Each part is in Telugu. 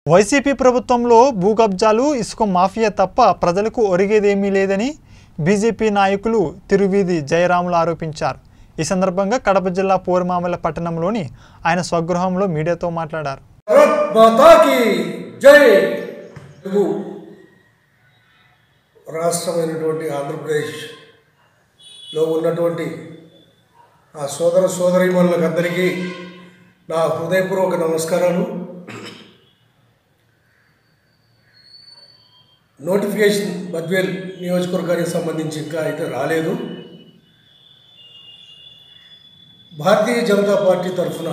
వైసీపీ ప్రభుత్వంలో భూ కబ్జాలు ఇసుక మాఫియా తప్ప ప్రజలకు ఒరిగేదేమీ లేదని బీజేపీ నాయకులు తిరువీధి జయరాములు ఆరోపించారు ఈ సందర్భంగా కడప జిల్లా పూర్మామల పట్టణంలోని ఆయన స్వగృహంలో మీడియాతో మాట్లాడారు భారత్ మాతా కీ జై తెలుగు రాష్ట్రమైనటువంటి ఆంధ్రప్రదేశ్లో ఉన్నటువంటి ఆ సోదర సోదరీమణులకు అందరికీ నా హృదయపూర్వక నమస్కారాలు నోటిఫికేషన్ బద్వేల్ నియోజకవర్గానికి సంబంధించి ఇంకా అయితే రాలేదు భారతీయ జనతా పార్టీ తరఫున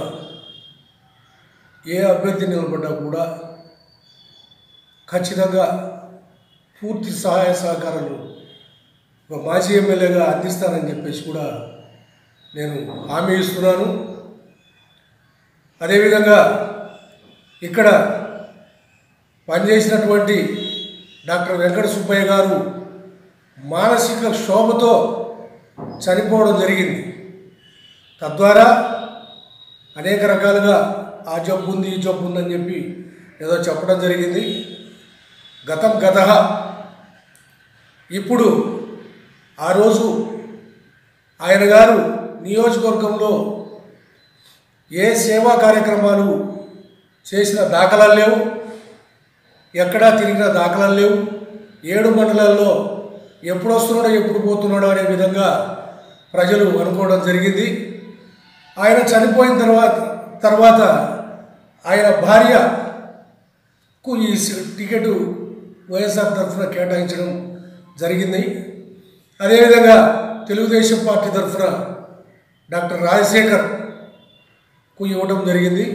ఏ అభ్యర్థి నిలబడ్డా కూడా ఖచ్చితంగా పూర్తి సహాయ సహకారాలు ఒక మాజీ ఎమ్మెల్యేగా అందిస్తానని చెప్పేసి కూడా నేను హామీ ఇస్తున్నాను అదేవిధంగా ఇక్కడ పనిచేసినటువంటి డాక్టర్ వెంకట సుబ్బయ్య గారు మానసిక క్షోభతో చనిపోవడం జరిగింది తద్వారా అనేక రకాలుగా ఆ జబ్బు ఉంది ఈ జబ్బు ఉందని చెప్పి ఏదో చెప్పడం జరిగింది గతం గత ఇప్పుడు ఆ రోజు ఆయన గారు నియోజకవర్గంలో ఏ సేవా కార్యక్రమాలు చేసిన దాఖలాలు లేవు ఎక్కడా తిరిగిన దాఖలాలు లేవు ఏడు మండలాల్లో ఎప్పుడు వస్తున్నాడో ఎప్పుడు పోతున్నాడో అనే విధంగా ప్రజలు అనుకోవడం జరిగింది ఆయన చనిపోయిన తర్వాత తర్వాత ఆయన భార్యకు ఈ సి- టికెట్ వైఎస్ఆర్ తరఫున కేటాయించడం జరిగింది అదేవిధంగా తెలుగుదేశం పార్టీ తరఫున డాక్టర్ రాజశేఖర్కు ఇవ్వడం జరిగింది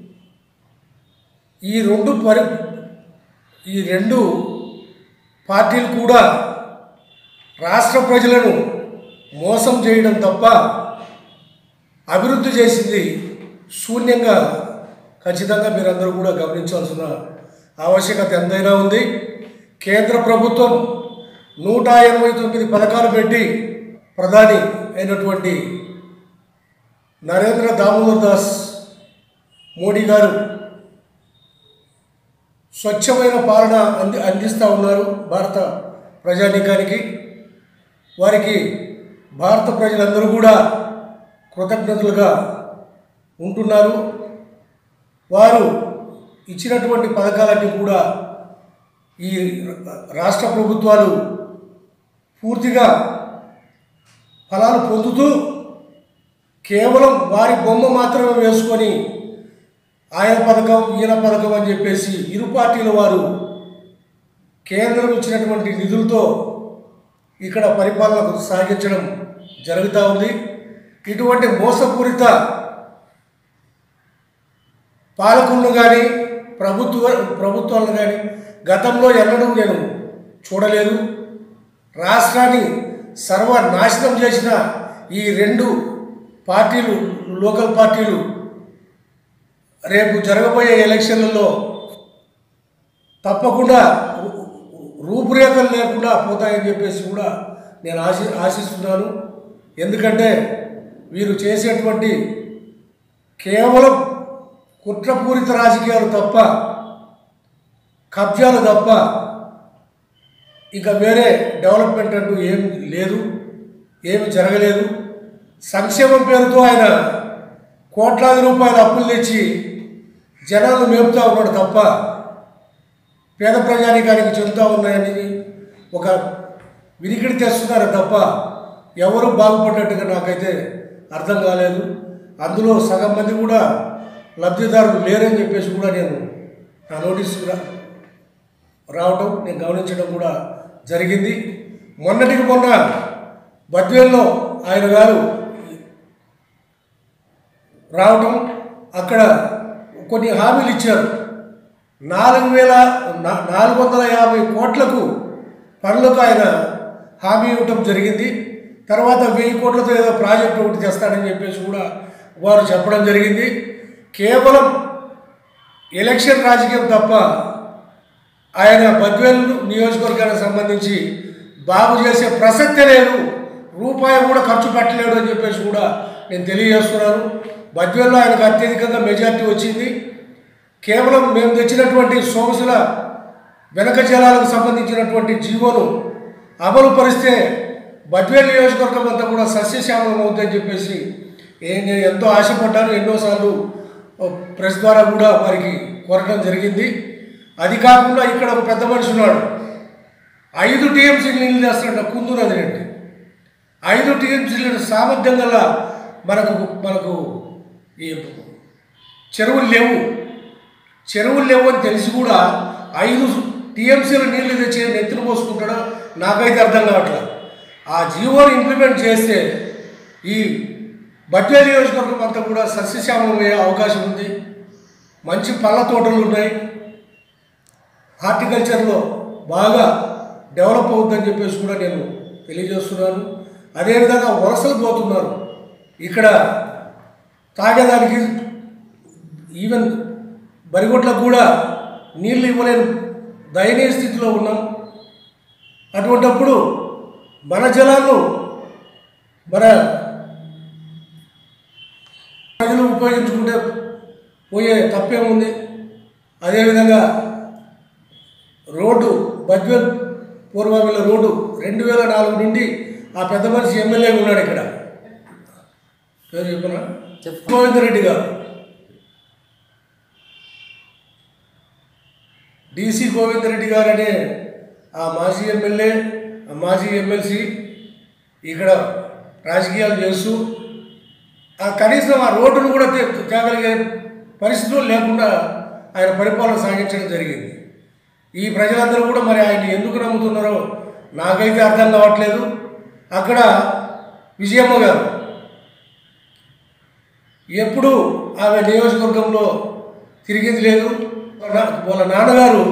ఈ రెండు పరి ఈ రెండు పార్టీలు కూడా రాష్ట్ర ప్రజలను మోసం చేయడం తప్ప అభివృద్ధి చేసింది శూన్యంగా ఖచ్చితంగా మీరందరూ కూడా గమనించాల్సిన ఆవశ్యకత ఎంతైనా ఉంది కేంద్ర ప్రభుత్వం నూట ఎనభై తొమ్మిది పథకాలు పెట్టి ప్రధాని అయినటువంటి నరేంద్ర దామోదర్ దాస్ మోడీ గారు స్వచ్ఛమైన పాలన అంది అందిస్తూ ఉన్నారు భారత ప్రజానీకానికి వారికి భారత ప్రజలందరూ కూడా కృతజ్ఞతలుగా ఉంటున్నారు వారు ఇచ్చినటువంటి పథకాలన్నీ కూడా ఈ రాష్ట్ర ప్రభుత్వాలు పూర్తిగా ఫలాలు పొందుతూ కేవలం వారి బొమ్మ మాత్రమే వేసుకొని ఆయన పథకం ఈయన పథకం అని చెప్పేసి ఇరు పార్టీల వారు కేంద్రం ఇచ్చినటువంటి నిధులతో ఇక్కడ పరిపాలన సాగించడం జరుగుతూ ఉంది ఇటువంటి మోసపూరిత పాలకులను కానీ ప్రభుత్వ ప్రభుత్వాలను కానీ గతంలో ఎన్నడూ నేను చూడలేదు రాష్ట్రాన్ని సర్వనాశనం చేసిన ఈ రెండు పార్టీలు లోకల్ పార్టీలు రేపు జరగబోయే ఎలక్షన్లలో తప్పకుండా రూ- రూపురేఖలు లేకుండా పోతాయని చెప్పేసి కూడా నేను ఆశి ఆశిస్తున్నాను ఎందుకంటే వీరు చేసేటువంటి కేవలం కుట్రపూరిత రాజకీయాలు తప్ప కబ్జాలు తప్ప ఇక వేరే డెవలప్మెంట్ అంటూ ఏం లేదు ఏమి జరగలేదు సంక్షేమం పేరుతో ఆయన కోట్లాది రూపాయల అప్పులు తెచ్చి జనాలను మేపుతా ఉన్నాడు తప్ప పేద ప్రజానికానికి చెందుతూ ఉన్నాయని ఒక వినికిడి తెస్తున్నారు తప్ప ఎవరు బాగుపడ్డట్టుగా నాకైతే అర్థం కాలేదు అందులో సగం మంది కూడా లబ్ధిదారులు లేరని చెప్పేసి కూడా నేను నా నోటీస్ కూడా రావటం నేను గమనించడం కూడా జరిగింది మొన్నటికి మొన్న బద్వేల్లో ఆయన గారు రావటం అక్కడ కొన్ని హామీలు ఇచ్చారు నాలుగు వేల నా- నాలుగు వందల యాభై కోట్లకు పనులకు ఆయన హామీ ఇవ్వటం జరిగింది తర్వాత వెయ్యి కోట్లతో ఏదో ప్రాజెక్ట్ ఒకటి తెస్తాడని చెప్పేసి కూడా వారు చెప్పడం జరిగింది కేవలం ఎలక్షన్ రాజకీయం తప్ప ఆయన బద్వేల్ నియోజకవర్గానికి సంబంధించి బాగు చేసే ప్రసక్తే లేదు రూపాయి కూడా ఖర్చు పెట్టలేడు అని చెప్పేసి కూడా నేను తెలియజేస్తున్నాను బద్వేల్లో ఆయనకు అత్యధికంగా మెజార్టీ వచ్చింది కేవలం మేము తెచ్చినటువంటి సోమసుల వెనక జలాలకు సంబంధించినటువంటి జీవోను అమలు పరిస్తే బద్వేల్ నియోజకవర్గం అంతా కూడా సస్యశ్యామలం అవుతుందని చెప్పేసి ఏ నేను ఎంతో ఆశపడ్డాను ఎన్నోసార్లు ఓ, ప్రెస్ ద్వారా కూడా వారికి కోరడం జరిగింది అది కాకుండా ఇక్కడ ఒక పెద్ద మనిషి ఉన్నాడు ఐదు టీఎంసీలు నీళ్ళు చేస్తాడంట కుందు నది నుండి ఐదు టీఎంసీల సామర్థ్యం గల మనకు మనకు ఈ చెరువులు లేవు చెరువులు లేవు అని తెలిసి కూడా ఐదు టీఎంసీల నీళ్లు తెచ్చి నెత్తిన పోసుకుంటాడో నాకైతే అర్థం కావట్లేదు ఆ జీవోని ఇంప్లిమెంట్ చేస్తే ఈ బడ్జే నియోజకవర్గం అంతా కూడా సస్యశ్యామలం అయ్యే అవకాశం ఉంది మంచి పళ్ళ తోటలు ఉన్నాయి హార్టికల్చర్లో బాగా డెవలప్ అవుతుందని చెప్పేసి కూడా నేను తెలియజేస్తున్నాను అదేవిధంగా వలసలు పోతున్నారు ఇక్కడ తాగేదానికి ఈవెన్ బరిగొట్లకు కూడా నీళ్ళు ఇవ్వలేని దయనీయ స్థితిలో ఉన్నాం అటువంటప్పుడు మన జలాలను మన ప్రజలు ఉపయోగించుకుంటే పోయే తప్పేముంది అదేవిధంగా రోడ్డు బద్వేల్ పూర్వమిల్ల రోడ్డు రెండు వేల నాలుగు నుండి ఆ పెద్ద మనిషి ఎమ్మెల్యే ఉన్నాడు ఇక్కడ పేరు చెప్పనా గోవిందరెడ్డి గారు డిసి గోవిందరెడ్డి గారు అనే ఆ మాజీ ఎమ్మెల్యే ఆ మాజీ ఎమ్మెల్సీ ఇక్కడ రాజకీయాలు చేస్తూ ఆ కనీసం ఆ రోడ్డును కూడా తే- తేగలిగే పరిస్థితులు లేకుండా ఆయన పరిపాలన సాగించడం జరిగింది ఈ ప్రజలందరూ కూడా మరి ఆయన ఎందుకు నమ్ముతున్నారో నాకైతే అర్థం కావట్లేదు అక్కడ విజయమ్మ గారు ఎప్పుడు ఆమె నియోజకవర్గంలో తిరిగింది లేదు వాళ్ళ వాళ్ళ నాన్నగారు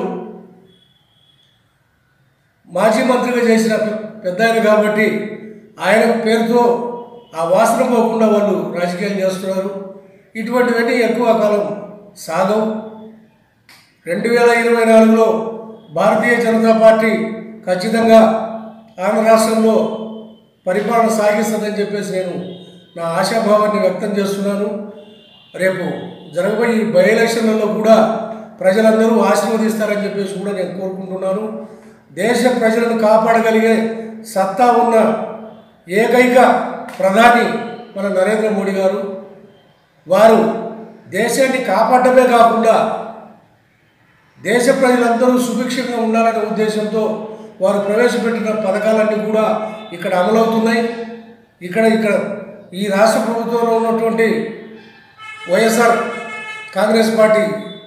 మాజీ మంత్రిగా చేసిన పె- పెద్ద ఆయన కాబట్టి ఆయన పేరుతో ఆ వాసన పోకుండా వాళ్ళు రాజకీయాలు చేస్తున్నారు ఇటువంటివన్నీ ఎక్కువ కాలం సాగవు రెండు వేల ఇరవై నాలుగులో భారతీయ జనతా పార్టీ ఖచ్చితంగా ఆంధ్ర రాష్ట్రంలో పరిపాలన సాగిస్తుందని చెప్పేసి నేను నా ఆశాభావాన్ని వ్యక్తం చేస్తున్నాను రేపు జరగబోయే ఈ బై ఎలక్షన్లలో కూడా ప్రజలందరూ ఆశీర్వదిస్తారని చెప్పేసి కూడా నేను కోరుకుంటున్నాను దేశ ప్రజలను కాపాడగలిగే సత్తా ఉన్న ఏకైక ప్రధాని మన నరేంద్ర మోడీ గారు వారు దేశాన్ని కాపాడమే కాకుండా దేశ ప్రజలందరూ సుభిక్షంగా ఉండాలనే ఉద్దేశంతో వారు ప్రవేశపెట్టిన పథకాలన్నీ కూడా ఇక్కడ అమలవుతున్నాయి ఇక్కడ ఇక్కడ ఈ రాష్ట్ర ప్రభుత్వంలో ఉన్నటువంటి వైఎస్ఆర్ కాంగ్రెస్ పార్టీ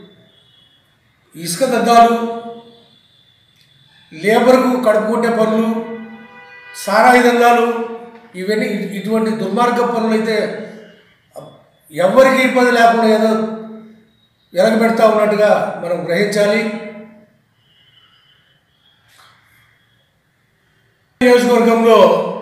ఇసుక దద్దాలు లేబర్కు కడుపుకుంటే పనులు సారాయి దందాలు ఇవన్నీ ఇ- ఇటువంటి దుర్మార్గ పనులు అయితే ఎవరికి ఇబ్బంది లేకుండా ఏదో వెలగబెడతా ఉన్నట్టుగా మనం గ్రహించాలి నియోజకవర్గంలో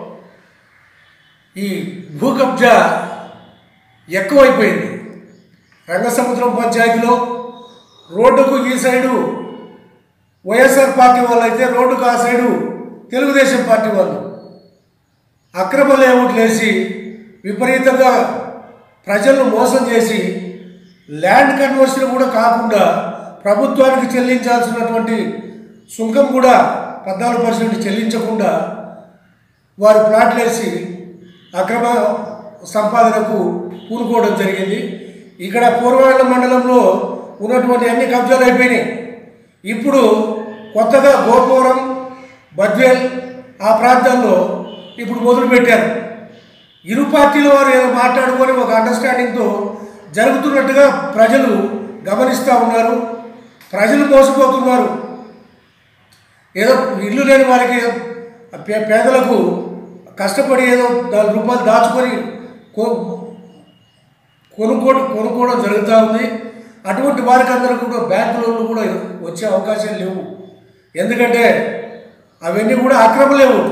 ఈ భూ కబ్జా ఎక్కువైపోయింది రంగసముద్రం పంచాయతీలో రోడ్డుకు ఈ సైడు వైఎస్ఆర్ పార్టీ వాళ్ళు అయితే రోడ్డుకు ఆ సైడు తెలుగుదేశం పార్టీ వాళ్ళు అక్రమ లేఅవుట్లు వేసి విపరీతంగా ప్రజలను మోసం చేసి ల్యాండ్ కన్వర్షన్ కూడా కాకుండా ప్రభుత్వానికి చెల్లించాల్సినటువంటి సుంకం కూడా పద్నాలుగు పర్సెంట్ చెల్లించకుండా వారు ప్లాట్లు వేసి అక్రమ సంపాదనకు పూనుకోవడం జరిగింది ఇక్కడ పూర్వవేళ మండలంలో ఉన్నటువంటి అన్ని కబ్జాలు అయిపోయినాయి ఇప్పుడు కొత్తగా గోపురం బద్వేల్ ఆ ప్రాంతాల్లో ఇప్పుడు మొదలుపెట్టారు ఇరు పార్టీల వారు ఏదో మాట్లాడుకొని ఒక అండర్స్టాండింగ్తో జరుగుతున్నట్టుగా ప్రజలు గమనిస్తూ ఉన్నారు ప్రజలు మోసపోతున్నారు ఏదో ఇల్లు లేని వారికి పే- పేదలకు కష్టపడి ఏదో నాలుగు రూపాయలు దాచుకొని కొ కొనుక్కోవడం కొనుక్కోవడం జరుగుతూ ఉంది అటువంటి వారికి అందరూ కూడా బ్యాంకు లోన్లు కూడా వచ్చే అవకాశాలు లేవు ఎందుకంటే అవన్నీ కూడా అక్రమ లేవుట్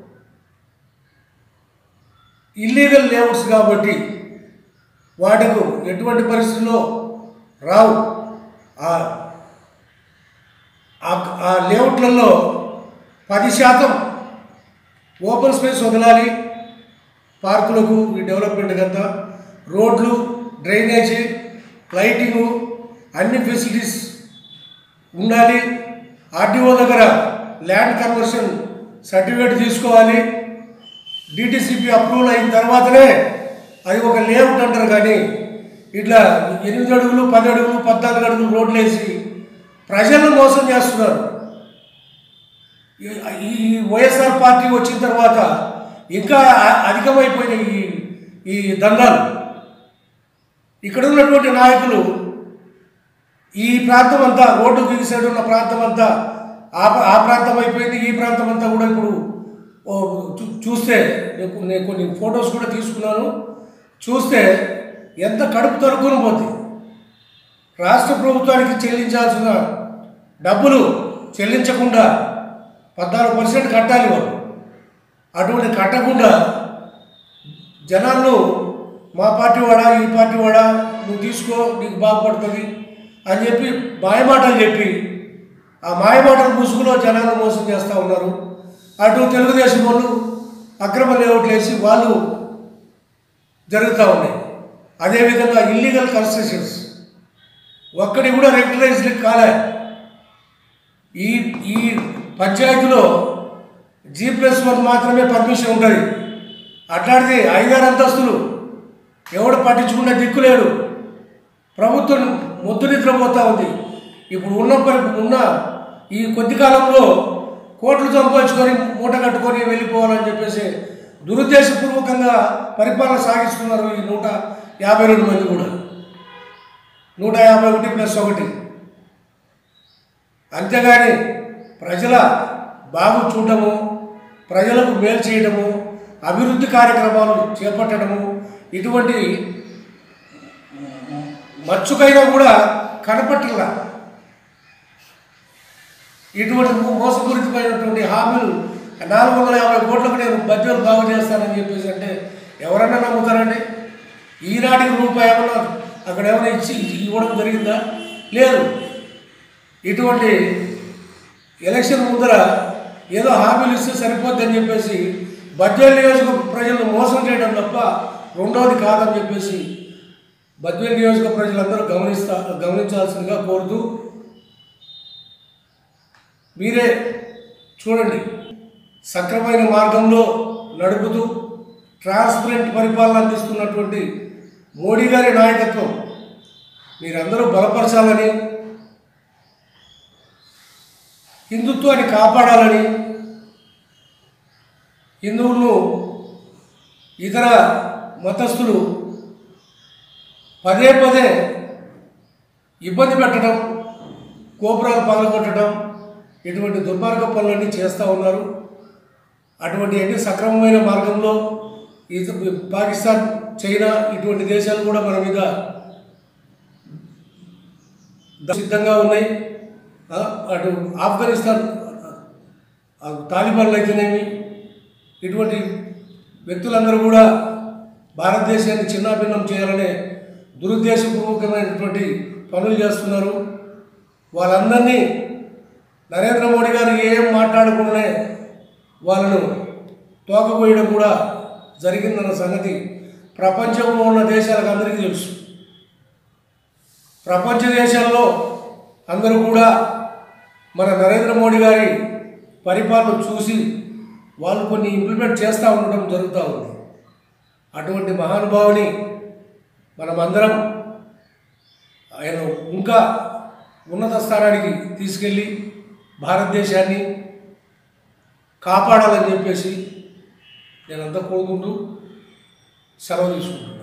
ఇల్లీగల్ లేఅవుట్స్ కాబట్టి వాటికు ఎటువంటి పరిస్థితుల్లో రావు ఆ- ఆ- ఆ లేఅవుట్లలో పది శాతం ఓపెన్ స్పేస్ వదలాలి పార్కులకు ఈ డెవలప్మెంట్ అంతా రోడ్లు డ్రైనేజీ లైటింగు అన్ని ఫెసిలిటీస్ ఉండాలి ఆర్డీఓ దగ్గర ల్యాండ్ కన్వర్షన్ సర్టిఫికేట్ తీసుకోవాలి డిటిసిపి అప్రూవల్ అయిన తర్వాతనే అది ఒక లేఅవుట్ అంటారు కానీ ఇట్లా ఎనిమిది అడుగులు పది అడుగులు పద్నాలుగు అడుగులు రోడ్లు వేసి ప్రజలను మోసం చేస్తున్నారు ఈ- ఈ వైఎస్ఆర్ పార్టీ వచ్చిన తర్వాత ఇంకా అ- అధికమైపోయినాయి ఈ ఈ దందాలు ఇక్కడ ఉన్నటువంటి నాయకులు ఈ ప్రాంతం అంతా రోడ్డు ఈ సైడ్ ఉన్న ప్రాంతం అంతా ఆ ప్ర- ఆ ప్రాంతం అయిపోయింది ఈ ప్రాంతం అంతా కూడా ఇప్పుడు ఓ చూ- చూస్తే నేను కొన్ని- నేను కొన్ని ఫొటోస్ కూడా తీసుకున్నాను చూస్తే ఎంత కడుపు తరుక్కుని పోతుంది రాష్ట్ర ప్రభుత్వానికి చెల్లించాల్సిన డబ్బులు చెల్లించకుండా పద్నాలుగు పర్సెంట్ కట్టాలి వాళ్ళు అటువంటి కట్టకుండా జనాలను మా పార్టీ వాడా ఈ పార్టీ వాడా నువ్వు తీసుకో నీకు బాగుపడుతుంది అని చెప్పి మాయమాటలు చెప్పి ఆ మాయమాటల ముసుగులో జనాలను మోసం చేస్తూ ఉన్నారు అటు తెలుగుదేశం వాళ్ళు అక్రమ లేఅవుట్లు వేసి వాళ్ళు జరుగుతూ ఉన్నాయి అదేవిధంగా ఇల్లీగల్ కన్స్ట్రక్షన్స్ ఒక్కడి కూడా రెగ్యులైజ్డ్ కాలే ఈ ఈ పంచాయతీలో జీ ప్లస్ వన్ మాత్రమే పర్మిషన్ ఉంటుంది అట్లాంటిది ఐదారు అంతస్తులు ఎవడు పట్టించుకునే దిక్కు లేడు ప్రభుత్వం ముద్దు నిద్రపోతూ ఉంది ఇప్పుడు ఉన్న పరి- ఉన్న ఈ కొద్ది కాలంలో కోట్లు సంపాదించుకొని మూట కట్టుకొని వెళ్ళిపోవాలని చెప్పేసి దురుద్దేశపూర్వకంగా పరిపాలన సాగిస్తున్నారు ఈ నూట యాభై రెండు మంది కూడా నూట యాభై ఒకటి ప్లస్ ఒకటి అంతేగాని ప్రజల బాగు చూడటము ప్రజలకు మేలు చేయడము అభివృద్ధి కార్యక్రమాలు చేపట్టడము ఇటువంటి మచ్చుకైనా కూడా కనపట్టలా ఇటువంటి మో- మోసపూరితమైనటువంటి హామీలు నాలుగు వందల యాభై కోట్లకు నేను బడ్జెట్ బాగు చేస్తానని చెప్పేసి అంటే ఎవరన్నా నమ్ముతారండి ఈనాటికి రూపాయి ఏమన్నా అక్కడ ఏమైనా ఇచ్చి ఇవ్వడం జరిగిందా లేదు ఇటువంటి ఎలక్షన్ ముందర ఏదో హామీలు ఇస్తే సరిపోద్దని చెప్పేసి బద్వేల్ నియోజక ప్రజలను మోసం చేయడం తప్ప రెండవది కాదని చెప్పేసి బద్వేల్ నియోజక ప్రజలందరూ గమనిస్తా గమనించాల్సిందిగా కోరుతూ మీరే చూడండి సక్రమైన మార్గంలో నడుపుతూ ట్రాన్స్పరెంట్ పరిపాలన అందిస్తున్నటువంటి మోడీ గారి నాయకత్వం మీరందరూ బలపరచాలని హిందుత్వాన్ని కాపాడాలని హిందువులను ఇతర మతస్థులు పదే పదే ఇబ్బంది పెట్టడం గోపురాలు పగలగొట్టడం ఇటువంటి దుర్మార్గ పనులన్నీ చేస్తూ ఉన్నారు అటువంటి అన్ని సక్రమమైన మార్గంలో ఇత పాకిస్తాన్ చైనా ఇటువంటి దేశాలు కూడా మన మీద సిద్ధంగా ఉన్నాయి ఆ, అటు ఆఫ్ఘనిస్తాన్ ఆ, తాలిబాన్లు అయితేనేమి ఇటువంటి వ్యక్తులందరూ కూడా భారతదేశాన్ని చిన్నాభిన్నం చేయాలనే దురుద్దేశపూర్వకమైనటువంటి పనులు చేస్తున్నారు వాళ్ళందరినీ నరేంద్ర మోడీ గారు ఏం మాట్లాడకుండానే వాళ్ళను తోకపోయడం కూడా జరిగిందన్న సంగతి ప్రపంచంలో ఉన్న దేశాలకు అందరికీ తెలుసు ప్రపంచ దేశాల్లో అందరూ కూడా మన నరేంద్ర మోడీ గారి పరిపాలన చూసి వాళ్ళు కొన్ని ఇంప్లిమెంట్ చేస్తూ ఉండడం జరుగుతూ ఉంది అటువంటి మహానుభావుని మనమందరం ఆయన ఇంకా ఉన్నత స్థానానికి తీసుకెళ్ళి భారతదేశాన్ని కాపాడాలని చెప్పేసి నేనంతా కోరుకుంటూ సెలవు తీసుకుంటాను